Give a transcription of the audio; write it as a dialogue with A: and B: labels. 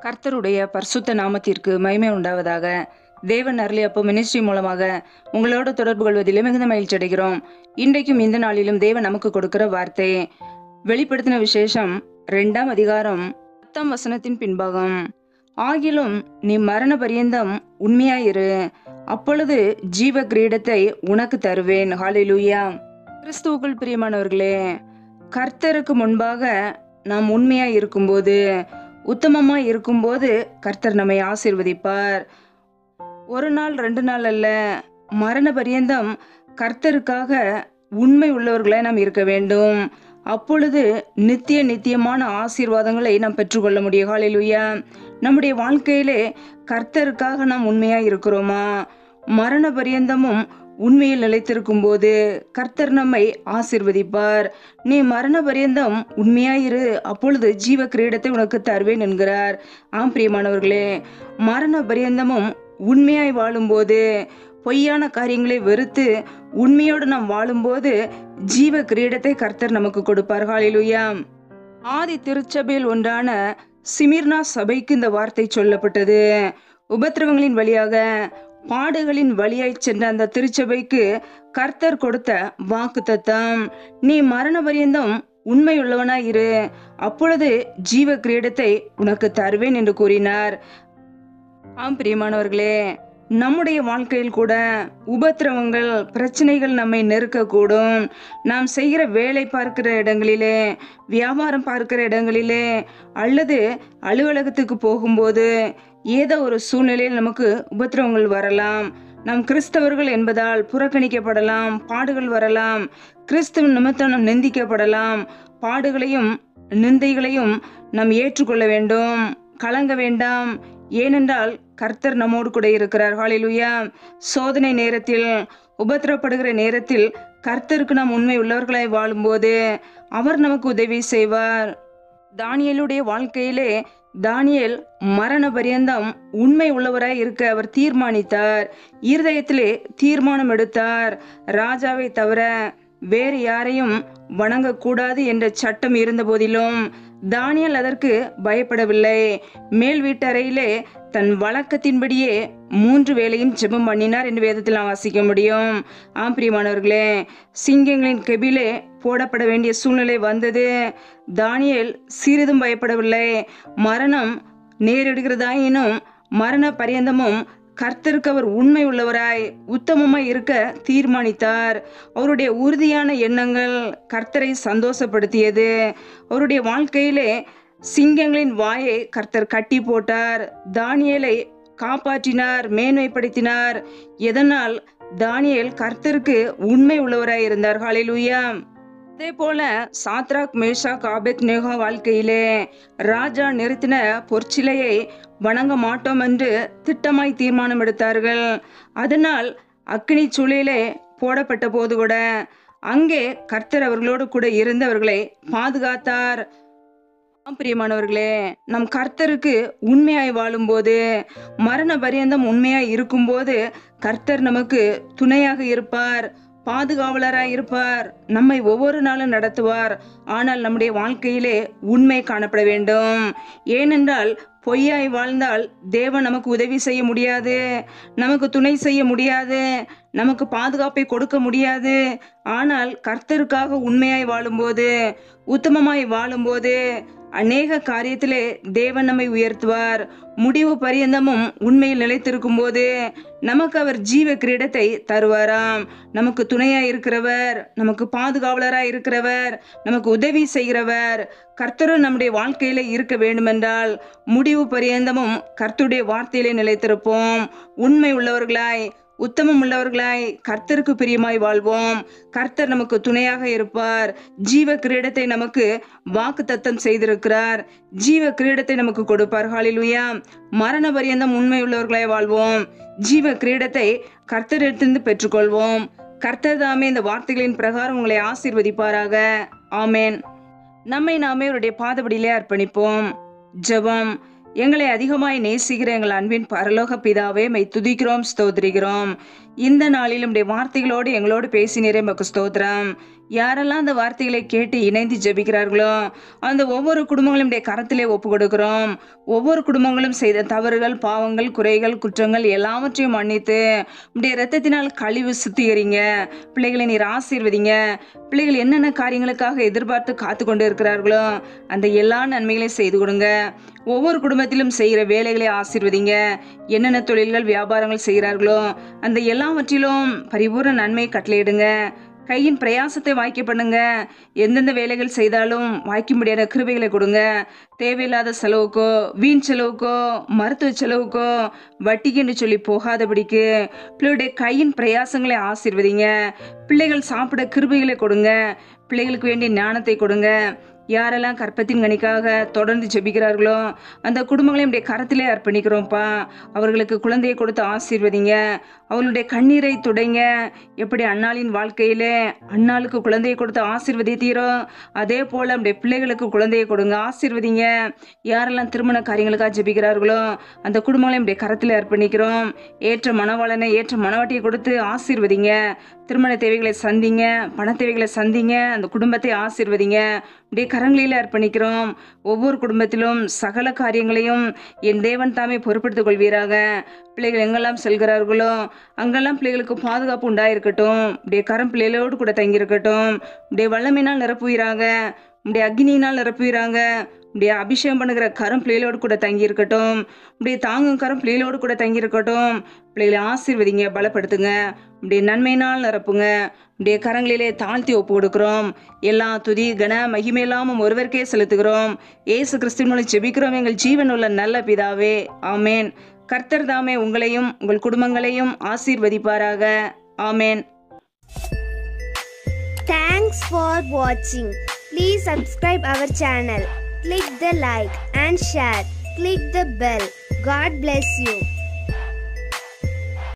A: கர்த்தருடைய பரிசுத்த நாமத்திற்கு மகிமை உண்டாவதாக தேவன் அருளி அப்போ மினிஸ்ட்ரி மூலமாக உங்களோட தொடர்பு கொள்வதிலே மிகுந்த மகிழ்ச்சி அடைகிறோம் இன்றைக்கும் இந்த நாளிலும் தேவன் நமக்கு கொடுக்கிற வார்த்தை வெளிப்படுத்தின விசேஷம் ரெண்டாம் அதிகாரம் பத்தாம் வசனத்தின் பின்பாகம் ஆகிலும் நீ மரண பரியந்தம் உண்மையாயிரு அப்பொழுது ஜீவ கிரீடத்தை உனக்கு தருவேன் ஹalleluya கிறிஸ்துவுக்குள் பிரியமானவர்களே கர்த்தருக்கு முன்பாக நாம் உண்மையாய் இருக்கும்போது உத்தமமா இருக்கும்போது கர்த்தர் நம்மை ஆசீர்வதிப்பார் ஒரு நாள் ரெண்டு நாள் அல்ல மரண பரியந்தம் கர்த்தருக்காக உண்மை உள்ளவர்களாய் நாம் இருக்க வேண்டும் அப்பொழுது நித்திய நித்தியமான ஆசீர்வாதங்களை நாம் பெற்றுக்கொள்ள முடியும் ஹalleluya நம்முடைய வாழ்க்கையிலே கர்த்தருக்காக நாம் உண்மையாய் இருக்கிறோமா மரண பரியந்தமும் உண்மையில் நிலைத்திருக்கும் போது கர்த்தர் நம்மை ஆசிர்வதிப்பார் நீ மரண பரியந்தம் உண்மையாயிரு அப்பொழுது ஜீவ கிரீடத்தை உனக்கு தருவேன் என்கிறார் ஆம் பிரியமானவர்களே மரண பரியந்தமும் உண்மையாய் வாழும்போது பொய்யான காரியங்களை வெறுத்து உண்மையோடு நாம் வாழும்போது ஜீவ கிரீடத்தை கர்த்தர் நமக்கு கொடுப்பார் ஹalleluya ஆதி திருச்சபையில் ஒன்றான சிமிர்னா சபைக்கு இந்த வார்த்தை சொல்லப்பட்டது உபத்திரவங்களின் வழியாக பாடுகளின் வழியாய் சென்ற அந்த திருச்சபைக்கு கர்த்தர் கொடுத்த வாக்கு தத்தம் நீ மரண பரியந்தம் உண்மையுள்ளவனாய் இரு அப்பொழுது ஜீவ கிரீடத்தை உனக்கு தருவேன் என்று கூறினார் ஆம் பிரியமானவர்களே நம்முடைய வாழ்க்கையில் கூட உபத்திரவங்கள் பிரச்சனைகள் நம்மை நெருக்கக்கூடும் நாம் செய்கிற வேலை பார்க்கிற இடங்களிலே வியாபாரம் பார்க்கிற இடங்களிலே அல்லது அலுவலகத்துக்கு போகும்போது ஏதோ ஒரு சூழ்நிலையில் நமக்கு உபத்திரவங்கள் வரலாம் நாம் கிறிஸ்தவர்கள் என்பதால் புறக்கணிக்கப்படலாம் பாடுகள் வரலாம் கிறிஸ்துவ நிமித்தம் நாம் நிந்திக்கப்படலாம் பாடுகளையும் நிந்தைகளையும் நாம் ஏற்றுக்கொள்ள வேண்டும் கலங்க வேண்டாம் ஏனென்றால் கர்த்தர் நம்மோடு கூட இருக்கிறார் ஹalleluya சோதனை நேரத்தில் உபத்திரப்படுகிற நேரத்தில் கர்த்தருக்கு நாம் உண்மை உள்ளவர்களாய் வாழும்போது அவர் நமக்கு உதவி செய்வார் தானியலுடைய வாழ்க்கையிலே தானியல் மரண பரியந்தம் உண்மை உள்ளவராய் இருக்க அவர் தீர்மானித்தார் இருதயத்திலே தீர்மானம் எடுத்தார் ராஜாவை தவிர வேறு யாரையும் வணங்கக்கூடாது என்ற சட்டம் இருந்த போதிலும் தானியல் அதற்கு பயப்படவில்லை மேல் வீட்டறையிலே தன் வழக்கத்தின்படியே மூன்று வேளையும் ஜெபம் பண்ணினார் என்று வேதத்தில் நாம் வாசிக்க முடியும் ஆம் பிரியமானவர்களே சிங்கங்களின் கெபிலே போடப்பட வேண்டிய சூழ்நிலை வந்தது தானியல் சிறிதும் பயப்படவில்லை மரணம் நேரிடுகிறதாயினும் மரண பரியந்தமும் கர்த்தருக்கு அவர் உண்மை உள்ளவராய் உத்தமமாய் இருக்க தீர்மானித்தார் அவருடைய உறுதியான எண்ணங்கள் கர்த்தரை சந்தோஷப்படுத்தியது அவருடைய வாழ்க்கையிலே சிங்கங்களின் வாயை கர்த்தர் கட்டி போட்டார் தானியலை காப்பாற்றினார் மேன்மைப்படுத்தினார் எதனால் தானியல் கர்த்தருக்கு உண்மை உள்ளவராய் இருந்தார் ஹalleluya அதே போல சாத்ராக் மேஷாக் ஆபெத் நேகா வாழ்க்கையிலே ராஜா நிறுத்தின பொற்சிலையை வணங்க மாட்டோம் என்று திட்டமாய் தீர்மானம் எடுத்தார்கள் அதனால் அக்னி சூளையிலே போடப்பட்ட போது கூட அங்கே கர்த்தர் அவர்களோடு கூட இருந்தவர்களை பாதுகாத்தார் ஆம் பிரியமானவர்களே நம் கர்த்தருக்கு உண்மையாய் வாழும்போது மரண பரியந்தம் உண்மையாய் இருக்கும்போது கர்த்தர் நமக்கு துணையாக இருப்பார் பாதுகாவலராய் இருப்பார் நம்மை ஒவ்வொரு நாளும் நடத்துவார் ஆனால் நம்முடைய வாழ்க்கையிலே உண்மை காணப்பட வேண்டும் ஏனென்றால் பொய்யாய் வாழ்ந்தால் தேவன் நமக்கு உதவி செய்ய முடியாது நமக்கு துணை செய்ய முடியாது நமக்கு பாதுகாப்பை கொடுக்க முடியாது ஆனால் கர்த்தருக்காக உண்மையாய் வாழும்போது உத்தமமாய் வாழும்போது அநேக காரியத்திலே தேவன் நம்மை உயர்த்துவார் முடிவு பரியந்தமும் உண்மையில் நிலைத்திருக்கும் போது நமக்கு அவர் ஜீவ கிரீடத்தை தருவாராம் நமக்கு துணையா இருக்கிறவர் நமக்கு பாதுகாவலராய் இருக்கிறவர் நமக்கு உதவி செய்கிறவர் கர்த்தரும் நம்முடைய வாழ்க்கையில இருக்க வேண்டுமென்றால் முடிவு பரியந்தமும் கர்த்தருடைய வார்த்தையிலே நிலைத்திருப்போம் உண்மை உள்ளவர்களாய் உத்தமம் உள்ளவர்களாய் கர்த்தருக்கு பிரியமாய் வாழ்வோம் கர்த்தர் நமக்கு துணையாக இருப்பார் ஜீவ கிரீடத்தை நமக்கு வாக்கு தத்தம் செய்திருக்கிறார் ஜீவ கிரீடத்தை நமக்கு கொடுப்பார் ஹalleluya மரண பரியந்தம் உண்மை உள்ளவர்களாய் வாழ்வோம் ஜீவ கிரீடத்தை கர்த்தரிடத்திலிருந்து பெற்றுக்கொள்வோம் கர்த்தர் தாமே இந்த வார்த்தைகளின் பிரகாரம் உங்களை ஆசீர்வதிப்பாராக ஆமேன் நம்மை நாமே அவருடைய பாதபடியிலே அர்ப்பணிப்போம் ஜெபம் எங்களை அதிகமாய் நேசிக்கிற எங்கள் அன்பின் பரலோக பிதாவே மை துதிக்கிறோம் ஸ்தோத்திரிக்கிறோம் இந்த நாளிலும் உடைய வார்த்தைகளோடு எங்களோடு பேசினீரே மக்கு ஸ்தோத்திரம் யாரெல்லாம் அந்த வார்த்தைகளை கேட்டு இணைந்து ஜெபிக்கிறார்களோ அந்த ஒவ்வொரு குடும்பங்களும் உடைய கரத்திலே ஒப்பு கொடுக்கிறோம் ஒவ்வொரு குடும்பங்களும் செய்த தவறுகள் பாவங்கள் குறைகள் குற்றங்கள் எல்லாவற்றையும் மன்னித்து உடைய இரத்தத்தினால் கழிவு சுத்திகரிங்க பிள்ளைகளை நீர் ஆசீர்வதிங்க பிள்ளைகள் என்னென்ன காரியங்களுக்காக எதிர்பார்த்து காத்து கொண்டு இருக்கிறார்களோ அந்த எல்லா நன்மைகளையும் செய்து கொடுங்க ஒவ்வொரு குடும்பத்திலும் செய்கிற வேலைகளை ஆசீர்வதிங்க என்னென்ன தொழில்கள் வியாபாரங்கள் செய்கிறார்களோ அந்த எல்லாவற்றிலும் பரிபூர்ண நன்மை கட்டளையிடுங்க கையின் பிரயாசத்தை வாய்க்க பண்ணுங்க எந்தெந்த வேலைகள் செய்தாலும் வாய்க்க முடியாத கிருபைகளை கொடுங்க தேவையில்லாத செலவுக்கோ வீண் செலவுக்கோ மருத்துவ செலவுக்கோ வட்டிக்குன்னு சொல்லி போகாதபடிக்கு பிள்ளையுடைய கையின் பிரயாசங்களை ஆசீர்வதிங்க பிள்ளைகள் சாப்பிட கிருபைகளை கொடுங்க பிள்ளைகளுக்கு வேண்டிய ஞானத்தை கொடுங்க யாரெல்லாம் கற்பத்தின் கணிக்காக தொடர்ந்து ஜெபிக்கிறார்களோ அந்த குடும்பங்களையும் உடைய கரத்திலே அர்ப்பணிக்கிறோம்ப்பா அவர்களுக்கு குழந்தையை கொடுத்து ஆசீர்வதிங்க அவர்களுடைய கண்ணீரை துடைங்க எப்படி அண்ணாளின் வாழ்க்கையிலே அண்ணாளுக்கு குழந்தையை கொடுத்து ஆசீர்வதித்தீரோ அதே போல நம்முடைய பிள்ளைகளுக்கு குழந்தையை கொடுங்க ஆசீர்வதிங்க யாரெல்லாம் திருமண காரியங்களுக்காக ஜெபிக்கிறார்களோ அந்த குடும்பங்களையும் உடைய கரத்திலே அர்ப்பணிக்கிறோம் ஏற்ற மனவாளனை ஏற்ற மனவாட்டியை கொடுத்து ஆசீர்வதிங்க திருமண தேவைகளை சந்திங்க பண தேவைகளை சந்திங்க அந்த குடும்பத்தை ஆசீர்வதிங்க உடைய கரங்களில் அர்ப்பணிக்கிறோம் ஒவ்வொரு குடும்பத்திலும் சகல காரியங்களையும் என் தேவன் தாமே பொறுப்படுத்திக் கொள்வீராக பிள்ளைகள் எங்கெல்லாம் செல்கிறார்களோ அங்கெல்லாம் பிள்ளைகளுக்கு பாதுகாப்பு உண்டாயிருக்கட்டும் உடைய கரம் பிள்ளைகளோடு கூட தங்கியிருக்கட்டும் உடைய வல்லமையினால் நிரப்புவீராக உடைய அக்னியினால் நிரப்புவீராங்க உடைய அபிஷேகம் பண்ணுகிற கரம் பிள்ளைகளோடு கூட தங்கி இருக்கட்டும் உடைய தாங்கும் கரம் பிள்ளைகளோடு கூட தங்கி இருக்கட்டும் பிள்ளைகளை ஆசீர்வதிங்க பலப்படுத்துங்க உடைய நன்மையினால் நிரப்புங்க உடைய கரங்களிலே தாழ்த்தி ஒப்பு கொடுக்கிறோம் எல்லா துதி கன மகிமையெல்லாமும் ஒருவருக்கே செலுத்துகிறோம் ஏசு கிறிஸ்துவின் மூலம் ஜெபிக்கிறோம் எங்கள் ஜீவன் உள்ள நல்ல பிதாவே ஆமேன் கர்த்தர் தாமே உங்களையும் உங்கள் குடும்பங்களையும் ஆசீர்வதிப்பாராக ஆமேன்
B: Thanks for watching. Please subscribe our channel. Click the like and share. Click the bell. God bless you.